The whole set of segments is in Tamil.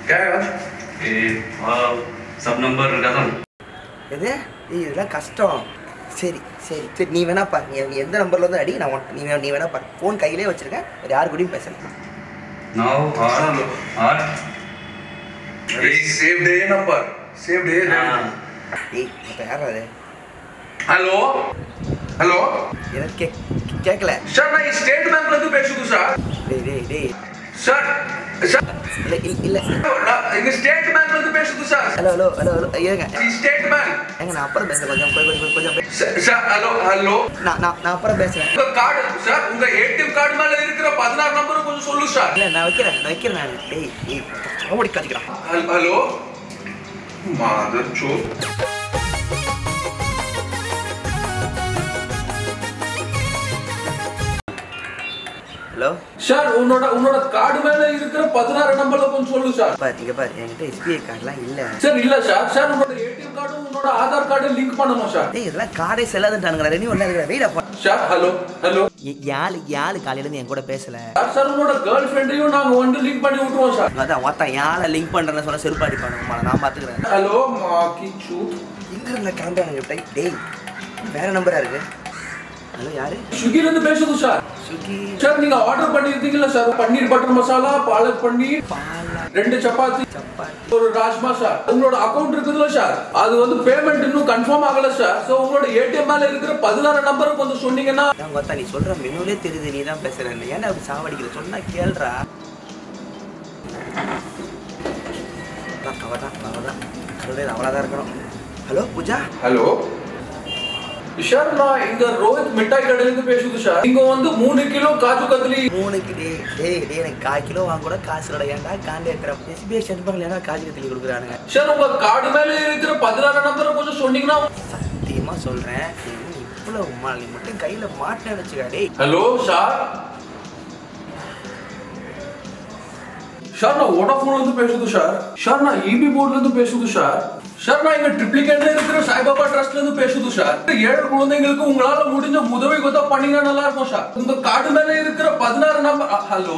क्या है आज ए, आ, सब नंबर खत्म எது ஏய், இதெல்லாம் கஷ்டம் சரி சரி சரி நீ வேணா பாரு நீ நீ எந்த நம்பர்ல இருந்து அடி நான் உனக்கு- நீ வே- நீ வேணா பாரு ஃபோன் கையிலே வச்சிருக்கேன் வேறு யாரு கூடயும் பேசல नाउ आठ आठ अरे save the number save the हाँ, ஏய் இப்போ யார் அது हेलो हेलो எனக்கு கே கேட்கல सर मैं स्टेट बैंक ನಲ್ಲಿ பேசுது சார் டேய் டேய் டேய் சார் சார் இல்லை இல்லை இல்லை இங்க ஸ்டேட் பேங்க்ல இருந்து பேசுது sir hello hello hello hello ஏங்க ஸ்டேட் பேங்க் ஏங்க நான் அப்புறம் பேசுகிறேன் கொஞ்சம் கொஞ்சம் கொஞ்சம் கொஞ்சம் பே- சார் ஹலோ ஹலோ நான் நான் நான் அப்புறம் பேசுகிறேன் உங்க கார்டு சார் உங்க ஏடிஎம் கார்டு மேல இருக்கிற பதினாறு நம்பர் கொஞ்சம் சொல்லு சார் இல்லை நான் வைக்கிறேன் நான் வைக்கிறேன் நான் டேய் டேய் சாவடி காத்திக்கிறான் ஹல்- ஹலோ மாதர் சோ ஹலோ சார் உன்னோட உன்னோட கார்டு மேல இருக்கிற பதினாறு நம்பர்ல கொஞ்சம் சொல்லு சார் பாரு இங்கே பாரு என்கிட்ட எஸ்பிஐ கார்டெலாம் இல்லை சார் இல்ல சார் சார் உன்னோட ஏடிஎம் கார்டும் உன்னோட ஆதார் கார்டும் லிங்க் பண்ணணும் சார் டேய் இதெல்லாம் கார்டே செல்லாதுன்ட்டானுங்களா ரெனி ஒன்றா இருக்கிற வெயிட் அப்பா சார் ஹலோ ஹலோ யாழ் யாழ் காலையிலேருந்து என் கூட பேசல சார் சார் உன்னோட கேர்ள் ஃப்ரெண்டையும் நாங்க வந்து லிங்க் பண்ணி விட்டுருவோம் சார் அதான் ஒருத்தன் யாழை லிங்க் பண்ணுறேன்னு சொன்ன செருப்பாடி பண்ணுமா நான் பார்த்துக்கிறேன் ஹலோ மாக்கி சூத் எங்க இருந்தா கிளம்புறானுங்க டேய் டேய் வேற நம்பரா இருக்கு ஹலோ யாரு ஸ்விக்கில இருந்து பேசுது சார் சுகி சார் நீங்க ஆர்டர் பண்ணிருந்தீங்கல்ல sir paneer butter masala palak paneer பாலா ரெண்டு சப்பாத்தி சப்பாத்தி ஒரு ராஜ்மா சார் உங்களோட அக்கவுண்ட் இருக்குதுல்ல சார் அது வந்து பேமெண்ட் இன்னும் கன்ஃபார்ம் ஆகல சார் சோ உங்களோட ஏடிஎம் மேல இருக்கிற பதினாறு நம்பர் கொஞ்சம் சொன்னீங்கன்னா நான் பார்த்தா நீ சொல்ற மெனுலே தெரியுது நீ தான் பேசுறேன்னு ஏன்னா அப்படி சாவடிக்கிற சொன்னா கேள்றா அவதான் அவதான் கடவுளே அவ்வளோதான் இருக்கணும் ஹலோ பூஜா ஹலோ சார் நான் இங்க ரோஹித் மிட்டாய் கடையில இருந்து பேசுது சார் இங்க வந்து மூணு கிலோ காஜு கத்லி மூணுக்கு டே டேய் டே எனக்கு கால் கிலோ வாங்க கூட காசு கூட ஏன்டா காண்டே இருக்கிற எஸ்பிஐ சென்ட் ஏன்னா காஜு கத்திலி கொடுக்குறானுங்க சார் உங்க கார்டு மேல இருக்கிற பதினாறு நம்பர் கொஞ்சம் சொன்னீங்கன்னா சத்தியமா சொல்றேன் நீ இவ்வளவு மா- நீ மட்டும் கையில மாட்டின வச்சுக்கா டேய் ஹலோ சார் சார் நான் வோடாஃபோன்ல இருந்து பேசுது சார் சார் நான் இபி போர்ட்ல இருந்து பேசுது சார் சார் நான் இங்க ட்ரிப்ளிகேட்ல இருக்கிற சாய்பாபா ட்ரஸ்ட்ல இருந்து பேசுது சார் ஏழு குழந்தைங்களுக்கு உங்களால முடிஞ்ச உதவி கொத்தா பண்ணீங்கன்னா நல்லா இருக்கும் சார் உங்க கார்டு மேல இருக்கிற பதினாறு number hello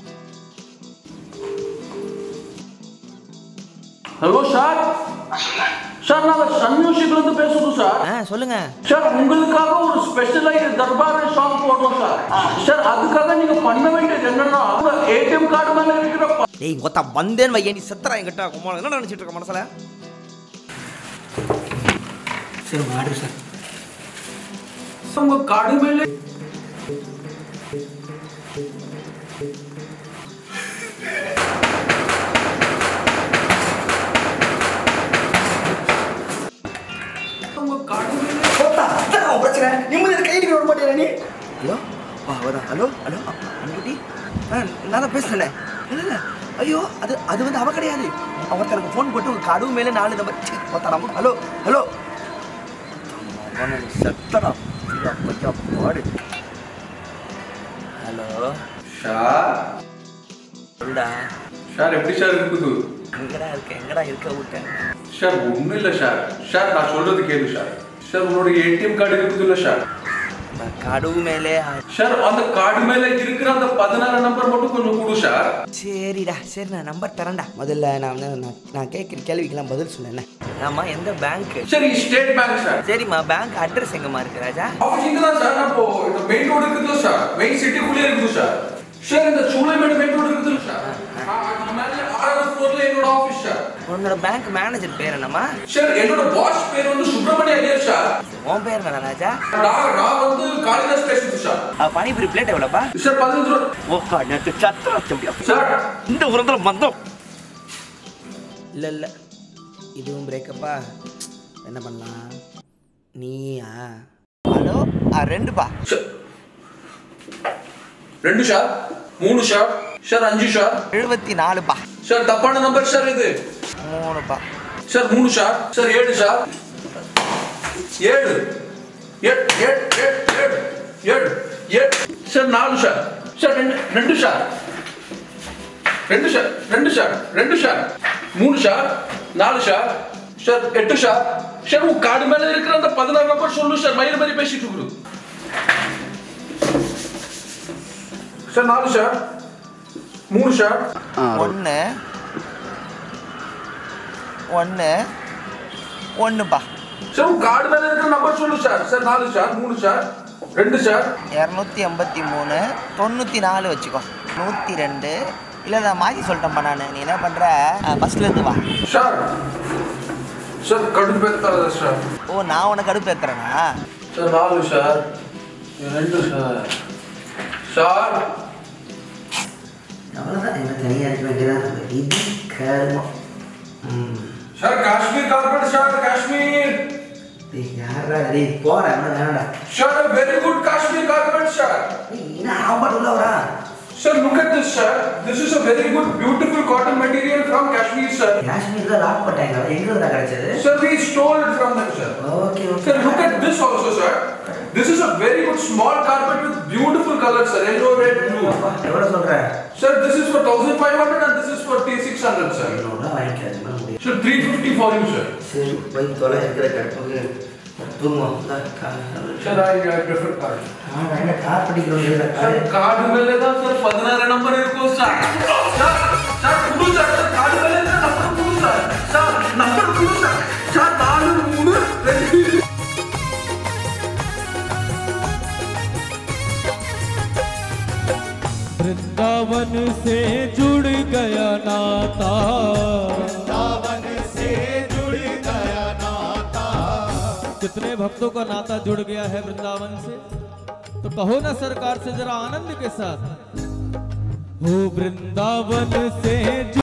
hello sir sir நாங்க சன் மியூசிக்ல இருந்து பேசுது சார் ஆ சொல்லுங்க சார் உங்களுக்காக ஒரு ஸ்பெஷலைஸ் தர்பார் சாங் போடுறோம் சார் சார் அதுக்காக நீங்க பண்ண வேண்டியது என்னன்னா உங்க ஏடிஎம் கார்டு மேல இருக்கிற ப- டேய் கொத்தா வந்தேன்னு வையன் நீ செத்துறா என்கிட்ட குமாரம் என்ன நினைச்சிட்டு இருக்க மனசுல சரி மாடு சார் உங்க கார்டு மேல உங்க கார்டு மேல கொத்தா அதான் அவன் பிரச்சனை நிம்மதி கையில் விட மாட்டேன் நீ ஹலோ ஆ அவதான் ஹலோ ஹலோ அன்குட்டி ஆ நான் தான் பேசுறேன் இல்லை இல்லை ஐயோ அது அது வந்து அவ கிடையாது அவன் எனக்கு ஃபோன் போட்டு உங்க கடுவு மேலே நாலு நம்பர் ச்சீ, கொத்தா நம்ம ஹலோ ஹலோ செத்தடா கொஞ்சம் பாடு ஹலோ சார் சொல்டா சார் எப்படி சார் இருக்குது எங்கடா இருக்க எங்கடா இருக்க விட்டேன் சார் ஒண்ணும் இல்ல சார் சார் நான் சொல்றது கேளு சார் சார் உங்களோட ஏடிஎம் கார்டு இருக்குது இல்ல சார் நான் கடுவு மேலே சார் அந்த கார்டு மேல இருக்கிற அந்த பதினாறு நம்பர் மட்டும் கொஞ்சம் கொடு சார் சரிடா சரி நான் நம்பர் தரேன்டா முதல்ல நான் வந்து நான் நான் கேட்குற கேள்விக்கெல்லாம் பதில் சொன்னேன் ஆமாம் எந்த பேங்க்கு சரி ஸ்டேட் பேங்க் சார் சரிம்மா பேங்க் அட்ரஸ் எங்கம்மா இருக்கு ராஜா ஆஃபீஸ் இங்க தான் சார் இப்போ இந்த மெயின் ரோடு இருக்குதுல்ல சார் மெயின் சிட்டிக்குள்ளே இருக்குது சார் சார் இந்த சூளைமேடு மெயின் ரோடு இருக்குதுல்ல சார் ஆ, அதுக்கு மேல ஆறாவது ஃப்ளோர்ல என்னோட ஆஃபீஸ் சார் உன்னோட பேங்க் மேனேஜர் பேர் என்னம்மா சார் என்னோட பாஸ் பேர் வந்து சுப்பிரமணிய ஐயர் சார் உன் பேர் என்ன ராஜா நான் நான் வந்து காளிதாஸ் பேசுது சார் ஆ, பானிபூரி பிளேட் எவ்வளோப்பா சார் பதினஞ்சு ரூபா ஓ நேற்று சத்திரம் சார் இந்த உரத்தில் மந்தம் இல்லை இல்லை இதுவும் பிரேக்கப்பா என்ன பண்ணலாம் நீயா ஹலோ ஆ ரெண்டுப்பா சார் ரெண்டு சார் மூணு சார் சார் அஞ்சு சார் எழுபத்தி நாலுப்பா சார் தப்பான நம்பர் சார் இது மூணுப்பா சார் மூணு சார் சார் ஏழு சார் ஏழு ஏழு ஏழு ஏழு ஏழு ஏழு ஏழு சார் நாலு சார் சார் ரெண்டு ரெண்டு சார் ரெண்டு சார் ரெண்டு சார் ரெண்டு சார் மூணு சார் நாலு சார் சார் எட்டு சார் சார் உங்க கார்டு மேல இருக்கிற அந்த பதினாறு நம்பர் சொல்லு சார் மயிறு மாதிரி பேசிட்டு இருக்குது சார் நாலு சார் மூணு சார் ஒன்று ஒன்று ஒன்றுப்பா சார் உங்க கார்டு மேல இருக்கிற நம்பர் சொல்லு சார் சார் நாலு சார் மூணு சார் ரெண்டு சார் இரநூத்தி எண்பத்தி மூணு தொண்ணூற்றி நாலு வச்சுக்கோ நூற்றி ரெண்டு இல்லை நான் மாற்றி சொல்லிட்டேன்ப்பா நான் நீ என்ன பண்ணுற ஃபஸ்ட்லேருந்து வா சார் சார் கடுப்பு எத்தாத சார் ஓ நான் உனக்கு கடுப்பு ஏற்றுறேனா சார் நாலு சார் ரெண்டு சார் சார் அவ்வளோதான் என்ன தனியாக இருக்க வேண்டியதான் இது கருமம் ம் sir Kashmir carpet sir Kashmir யாரா டேய் போகிறேன் என்ன வேணாடா sir very good Kashmir carpet sir என்ன அவன் பாட்டு உள்ள வரா Sir, look at this, sir. This is a very good, beautiful cotton material from Kashmir, sir. காஷ்மீரில் லாக் பண்ணிட்டாங்க எங்கே இருந்தா கிடைச்சது Sir, we stole it from them, sir. Okay okay Sir, look at this also, sir. This is a very good small carpet with beautiful colors, sir. Yellow, red, blue. எவ்வளோ சொல்கிற Sir, this is for 1500 and this is for 600, sir. என்னோட வாங்கிக்காது முடியும் Sir, 350 for you, sir. சரி போய் தொலை இருக்கிற கடுப்புக்கு தூங்குவோம் இந்த கா- Sir, I, I prefer card. ஆ, வேண்டாம், கார் படிக்கிறோம் Sir, card மேலே தான் sir 16 நம்பர் இருக்கும், sir. Sir, sir, குடு, sir. Sir, card மேலே இருக்கிற number குடு, sir. Sir, number குடு, sir. Sir, நாலு, மூணு, ரெண்டு. वृंदावन से जुड़ गया नाता वृंदावन से जुड़ गया नाता कितने भक्तों का नाता जुड़ गया है वृंदावन से तो कहो ना सरकार से जरा आनंद के साथ हो वृंदावन से